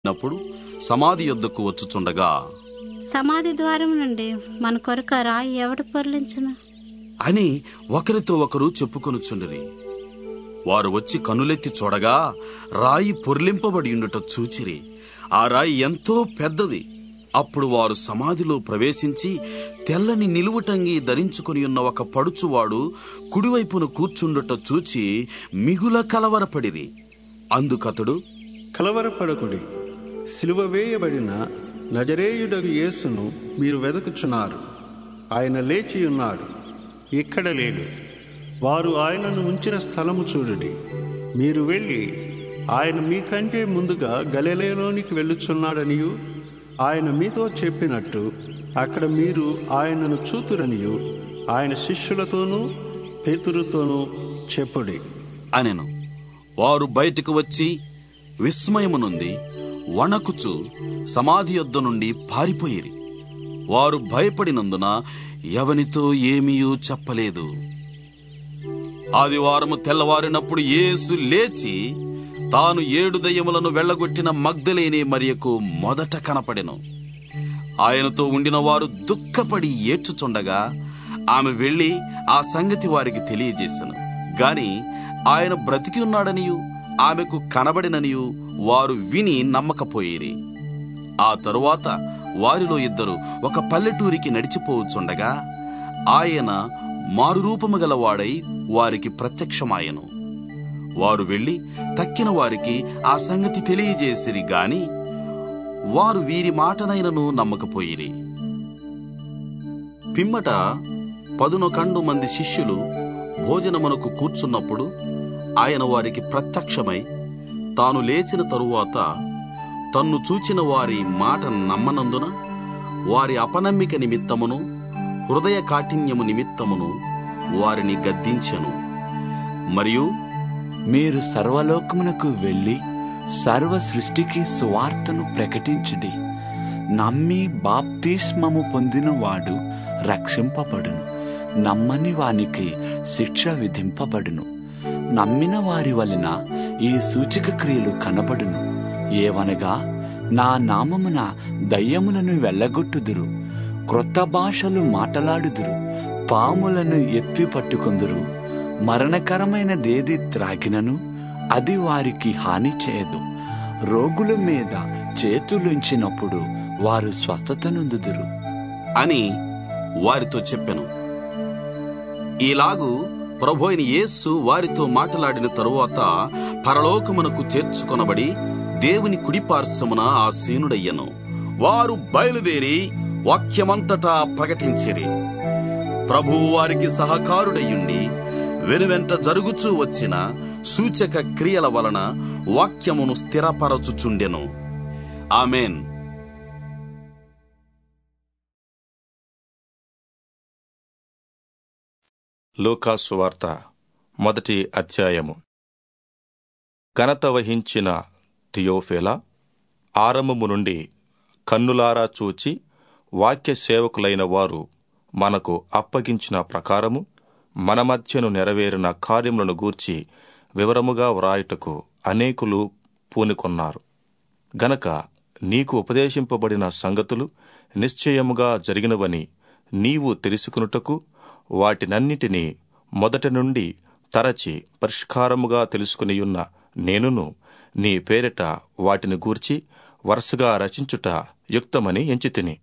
నప్పుడు సమాధి యొద్దకు వచ్చుచుండగా సమాధి ద్వారం నుండి మన కొరకు ఆ రాయి ఎవడు పొర్లించును అని ఒకరితో ఒకరు చెప్పుకొనుచుండిరి వారు వచ్చి కనులెత్తి చూడగా రాయి పొర్లింపబడి ఉండుట చూచిరి ఆ రాయి ఎంతో పెద్దది అప్పుడు వారు సమాధిలో ప్రవేశించి తెల్లని నిలువుటంగి ధరించుకుని ఉన్న ఒక పడుచువాడు కుడివైపున కూర్చుండుట చూచి మిగుల కలవరపడిరి అందుకతడు కలవరపడకుడి సిలువ వేయబడిన నజరేయుడగు యేసును మీరు వెదకుచున్నారు ఆయన లేచి ఉన్నాడు ఇక్కడ లేడు వారు ఆయనను ఉంచిన స్థలము చూడుడి మీరు వెళ్ళి ఆయన మీకంటే ముందుగా గలిలయలోనికి వెళ్ళుచున్నాడనియు ఆయన మీతో చెప్పినట్టు అక్కడ మీరు ఆయనను చూతురనియు ఆయన శిష్యులతోనూ పేతురుతోనూ చెప్పుడి అనెను వారు బయటకు వచ్చి విస్మయము నుండి వణకుచు సమాధి యొద్ద నుండి పారిపోయిరి వారు భయపడినందున ఎవనితో ఏమీయూ చెప్పలేదు ఆదివారము తెల్లవారినప్పుడు యేసు లేచి తాను ఏడు దయ్యములను వెళ్ళగొట్టిన మగ్ధలేని మరియకు మొదట కనపడెను ఆయనతో ఉండిన వారు దుఃఖపడి ఏడ్చుచుండగా ఆమె వెళ్ళి ఆ సంగతి వారికి తెలియజేసెను గాని ఆయన బ్రతికి ఉన్నాడనియు ఆమెకు కనబడిననియు వారు విని నమ్మకపోయిరి ఆ తరువాత వారిలో ఇద్దరు ఒక పల్లెటూరికి నడిచిపోవచ్చుండగా ఆయన మారురూపము గలవాడై వారికి ప్రత్యక్షమాయెను వారు వెళ్ళి తక్కిన వారికి ఆ సంగతి తెలియజేసిరి గాని వారు వీరి మాటనైనను నమ్మకపోయిరి పిమ్మట పదునొకండు మంది శిష్యులు భోజనమునకు కూర్చున్నప్పుడు ఆయన వారికి ప్రత్యక్షమై తాను లేచిన తరువాత తన్ను చూచిన వారి మాట నమ్మనందున వారి అపనమ్మిక నిమిత్తమును హృదయ కాఠిన్యము నిమిత్తమును వారిని గద్దించెను మరియు మీరు సర్వలోకమునకు వెళ్ళి సర్వ సృష్టికి సువార్తను ప్రకటించుడి నమ్మి బాప్తిస్మము పొందినవాడు రక్షింపబడును నమ్మని వానికి శిక్ష విధింపబడును నమ్మిన వారి వలన ఈ సూచక క్రియలు కనబడును ఏవనగా నా నామమున దయ్యములను వెళ్ళగొట్టుదురు క్రొత్త భాషలు మాటలాడుదురు పాములను ఎత్తి పట్టుకుందురు మరణకరమైనదేది త్రాగినను అది వారికి హాని చేయదు రోగుల మీద చేతులుంచినప్పుడు వారు స్వస్థత నొందుదురు అని వారితో చెప్పెను ఈలాగు ప్రభు అయిన యేస్సు వారితో మాట్లాడిన తరువాత పరలోకమునకు చేర్చుకొనబడి దేవుని కుడిపార్శ్వమున ఆసీనుడయ్యను వారు బయలుదేరి వాక్యమంతటా ప్రకటించిరి ప్రభువు వారికి సహకారుడయ్యుండి వెనువెంట జరుగుచూ వచ్చిన సూచక క్రియల వలన వాక్యమును స్థిరపరచుచుండెను ఆమెన్ లూకాసు వార్త మొదటి అధ్యాయము ఘనత వహించిన థియోఫేలా ఆరంభము నుండి కన్నులారా చూచి వాక్య సేవకులైన వారు మనకు అప్పగించిన ప్రకారము మన మధ్యను నెరవేరిన కార్యములను గూర్చి వివరముగా వ్రాయుటకు అనేకులు పూనుకొన్నారు గనక నీకు ఉపదేశింపబడిన సంగతులు నిశ్చయముగా జరిగినవని నీవు తెలుసుకునుటకు వాటినన్నిటినీ మొదటి నుండి తరచి పరిష్కారముగా తెలుసుకునియున్న నేనును నీ పేరిట వాటిని గూర్చి వరుసగా రచించుట యుక్తమని ఎంచితిని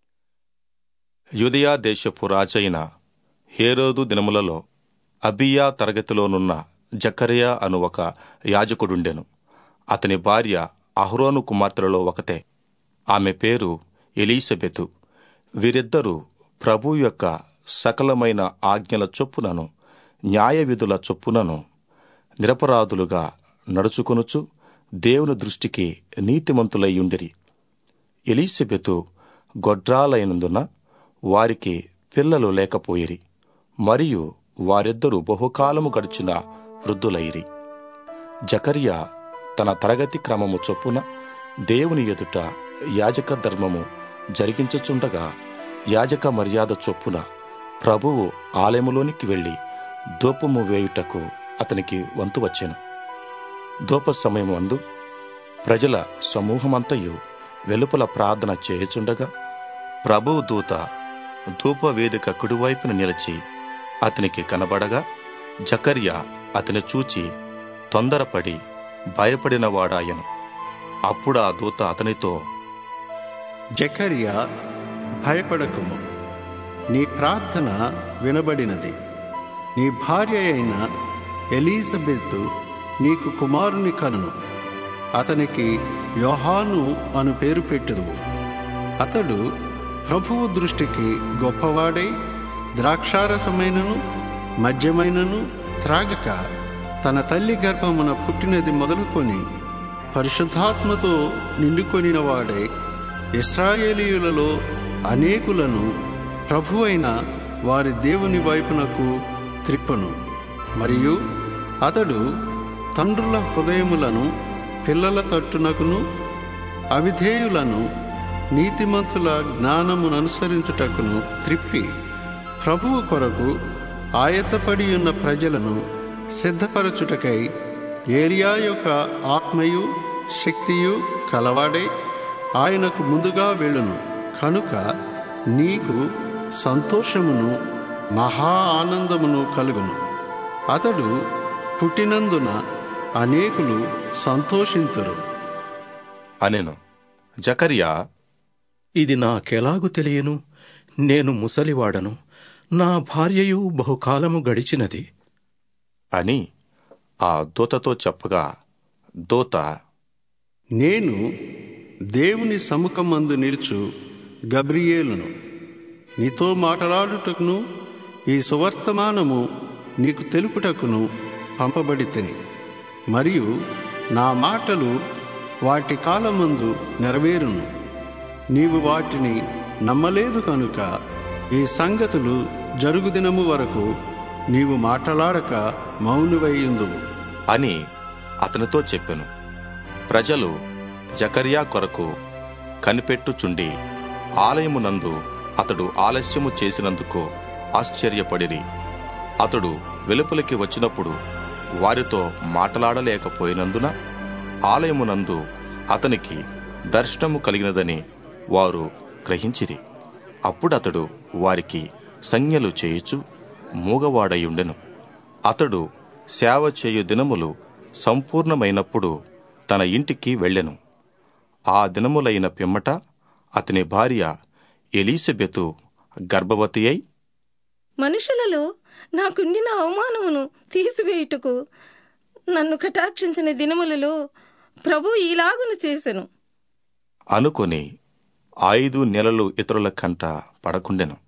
యుదయా దేశపు రాజైన హేరోదు దినములలో అబియా తరగతిలోనున్న జకరియా అను ఒక యాజకుడుండెను అతని భార్య అహ్రోను కుమార్తెలలో ఒకతే ఆమె పేరు ఎలీసబెతు వీరిద్దరూ ప్రభు యొక్క సకలమైన ఆజ్ఞల చొప్పునను న్యాయ విధుల చొప్పునను నిరపరాధులుగా నడుచుకొనుచు దేవుని దృష్టికి నీతిమంతులయ్యుండిరి ఎలీసబెతు గొడ్రాలైనందున వారికి పిల్లలు లేకపోయిరి మరియు వారిద్దరూ బహుకాలము గడిచిన వృద్ధులైరి జకర్యా తన తరగతి క్రమము చొప్పున దేవుని ఎదుట యాజక ధర్మము జరిగించుచుండగా యాజక మర్యాద చొప్పున ప్రభువు ఆలయములోనికి వెళ్లి ధూపము వేయుటకు అతనికి వంతు వచ్చెను ధూప సమయం అందు ప్రజల సమూహమంతయు వెలుపల ప్రార్థన చేయుచుండగా ప్రభువు దూత ధూపవేదిక కుడివైపున నిలిచి అతనికి కనబడగా జకర్యా అతని చూచి తొందరపడి భయపడిన వాడాయను అప్పుడు ఆ దూత అతనితో జకర్యా భయపడకుము నీ ప్రార్థన వినబడినది నీ భార్య అయిన ఎలీజబెత్ నీకు కుమారుని కనును అతనికి యోహాను అను పేరు పెట్టుదువు అతడు ప్రభువు దృష్టికి గొప్పవాడై ద్రాక్షారసమైనను మద్యమైనను త్రాగక తన తల్లి గర్భమున పుట్టినది మొదలుకొని పరిశుద్ధాత్మతో నిండుకొనిన వాడై ఇస్రాయేలీయులలో అనేకులను ప్రభువైన వారి దేవుని వైపునకు త్రిప్పను మరియు అతడు తండ్రుల హృదయములను పిల్లల తట్టునకును అవిధేయులను నీతిమంతుల జ్ఞానమును అనుసరించుటకును త్రిప్పి ప్రభువు కొరకు ఆయత్తపడి ఉన్న ప్రజలను సిద్ధపరచుటకై ఏరియా యొక్క ఆత్మయు శక్తియు కలవాడై ఆయనకు ముందుగా వెళ్ళును కనుక నీకు సంతోషమును మహా ఆనందమును కలుగును అతడు పుట్టినందున అనేకులు సంతోషింతురు అనెను జకర్యా ఇది నాకెలాగు తెలియను నేను ముసలివాడను నా భార్యయు బహుకాలము గడిచినది అని ఆ దూతతో చెప్పగా దూత నేను దేవుని సముఖమందు నిలుచు గబ్రియేలును నీతో మాట్లాడుటకును ఈ సువర్తమానము నీకు తెలుపుటకును పంపబడి తిని మరియు నా మాటలు వాటి కాలమందు నెరవేరును నీవు వాటిని నమ్మలేదు కనుక ఈ సంగతులు జరుగుదినము వరకు నీవు మాట్లాడక మౌనువైయుందువు అని అతనితో చెప్పెను ప్రజలు జకర్యా కొరకు కనిపెట్టుచుండి ఆలయమునందు అతడు ఆలస్యము చేసినందుకు ఆశ్చర్యపడిరి అతడు వెలుపలికి వచ్చినప్పుడు వారితో మాట్లాడలేకపోయినందున ఆలయమునందు అతనికి దర్శనము కలిగినదని వారు గ్రహించిరి అప్పుడతడు వారికి సంజ్ఞలు చేయుచు మూగవాడయుండెను అతడు సేవ చేయు దినములు సంపూర్ణమైనప్పుడు తన ఇంటికి వెళ్ళెను ఆ దినములైన పిమ్మట అతని భార్య ఎలీసబెతు గర్భవతి అయి మనుషులలో నాకుండిన అవమానమును తీసివేయుటకు నన్ను కటాక్షించిన దినములలో ప్రభు ఈలాగును చేసెను అనుకొని ఐదు నెలలు ఇతరుల కంట పడకుండెను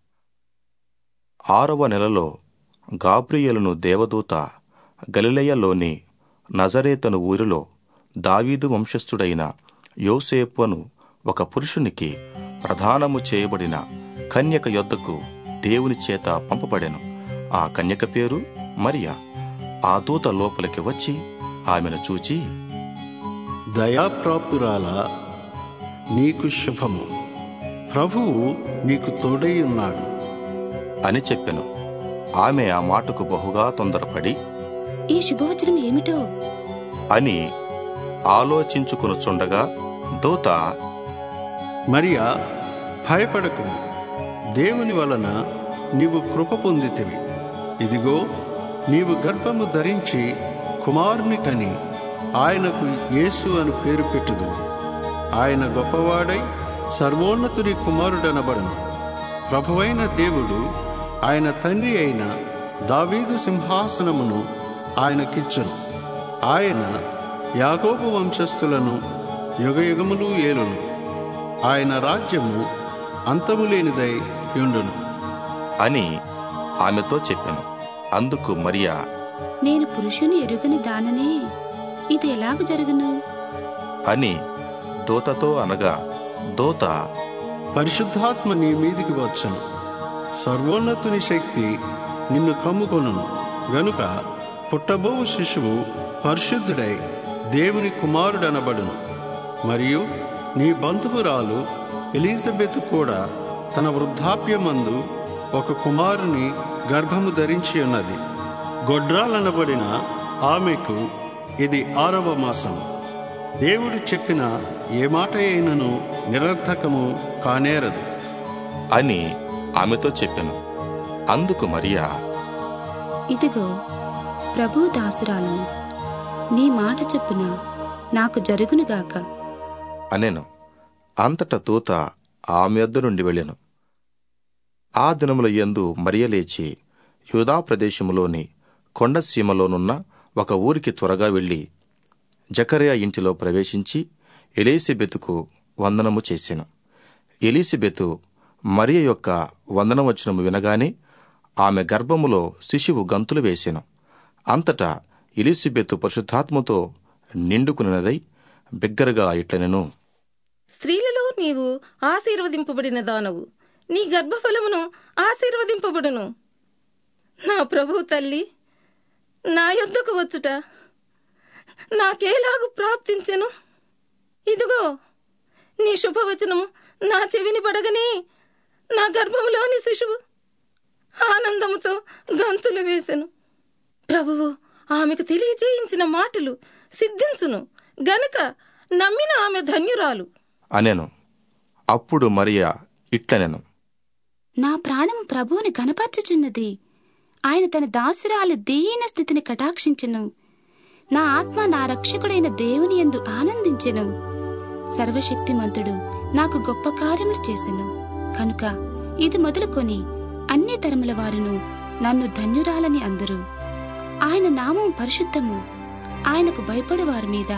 ఆరవ నెలలో గాబ్రియేలును దేవదూత గలిలయలోని నజరేతను ఊరిలో దావీదు వంశస్థుడైన యోసేపు అను ఒక పురుషునికి ప్రధానము చేయబడిన కన్యక యొద్దకు దేవుని చేత పంపబడెను ఆ కన్యక పేరు మరియా ఆ దూత లోపలికి వచ్చి ఆమెను చూచి దయాప్రాప్తురాల నీకు శుభము ప్రభువు నీకు తోడై ఉన్నాడు అని చెప్పెను ఆమె ఆ మాటకు బహుగా తొందరపడి ఈ శుభవచనం ఏమిటో అని ఆలోచించుకునుచుండగా దూత మరియా భయపడకుము దేవుని వలన నీవు కృప పొందితివి ఇదిగో నీవు గర్భము ధరించి కుమారుని కని ఆయనకు యేసు అని పేరు పెట్టుదు ఆయన గొప్పవాడై సర్వోన్నతుని కుమారుడనబడను ప్రభువైన దేవుడు ఆయన తండ్రి అయిన దావీదు సింహాసనమును ఆయనకిచ్చును ఆయన యాకోబు వంశస్థులను యుగయుగములు ఏలును ఆయన రాజ్యము అంతము లేనిదై యుండును అని ఆమెతో చెప్పెను అందుకు మరియా నేను పురుషుని ఎరుగని దాననే ఇది ఎలాగ జరుగును అని దూతతో అనగా దూత పరిశుద్ధాత్మ నీ మీదికి వచ్చను సర్వోన్నతుని శక్తి నిన్ను కమ్ముకొనును గనుక పుట్టబోవు శిశువు పరిశుద్ధుడై దేవుని కుమారుడనబడును మరియు నీ బంధువురాలు ఎలిజబెత్ కూడా తన వృద్ధాప్యమందు ఒక కుమారుని గర్భము ధరించి ఉన్నది గొడ్రాలనబడిన ఆమెకు ఇది ఆరవ మాసం దేవుడు చెప్పిన ఏ మాట అయినను నిరర్థకము కానేరదు అని ఆమెతో చెప్పెను అందుకు మరియా ఇదిగో ప్రభు దాసురాలను నీ మాట చొప్పున నాకు జరుగునుగాక అనెను అంతట దూత ఆమె యొద్ద నుండి వెళ్ళెను ఆ దినముల యందు మరియ లేచి యూదా ప్రదేశములోని కొండసీమలోనున్న ఒక ఊరికి త్వరగా వెళ్ళి జకర్యా ఇంటిలో ప్రవేశించి ఎలీసిబెతుకు వందనము చేసెను ఎలీసిబెతు మరియ యొక్క వందనవచనము వినగానే ఆమె గర్భములో శిశువు గంతులు వేసెను అంతటా ఎలిసిబెతు పరిశుద్ధాత్మతో నిండుకున్నదై బిగ్గరగా ఇట్లనెను స్త్రీలలో నీవు ఆశీర్వదింపబడిన దానవు నీ గర్భఫలమును ఆశీర్వదింపబడును నా ప్రభు తల్లి నా యొద్దకు వచ్చుట నాకేలాగు ప్రాప్తించెను ఇదిగో నీ శుభవచనము నా చెవిని పడగనే నా గర్భములోని శిశువు ఆనందముతో గంతులు వేసెను ప్రభువు ఆమెకు తెలియజేయించిన మాటలు సిద్ధించును గనుక నమ్మిన ఆమె ధన్యురాలు అనెను అప్పుడు మరియ ఇట్లనెను నా ప్రాణము ప్రభువుని గనపరచుచున్నది ఆయన తన దాసురాలి దీన స్థితిని కటాక్షించెను నా ఆత్మ నా రక్షకుడైన దేవుని యందు ఆనందించెను సర్వశక్తిమంతుడు నాకు గొప్ప కార్యములు చేసెను కనుక ఇది మొదలుకొని అన్ని తరముల వారును నన్ను ధన్యురాలని అందరూ ఆయన నామం పరిశుద్ధము ఆయనకు భయపడు వారి మీద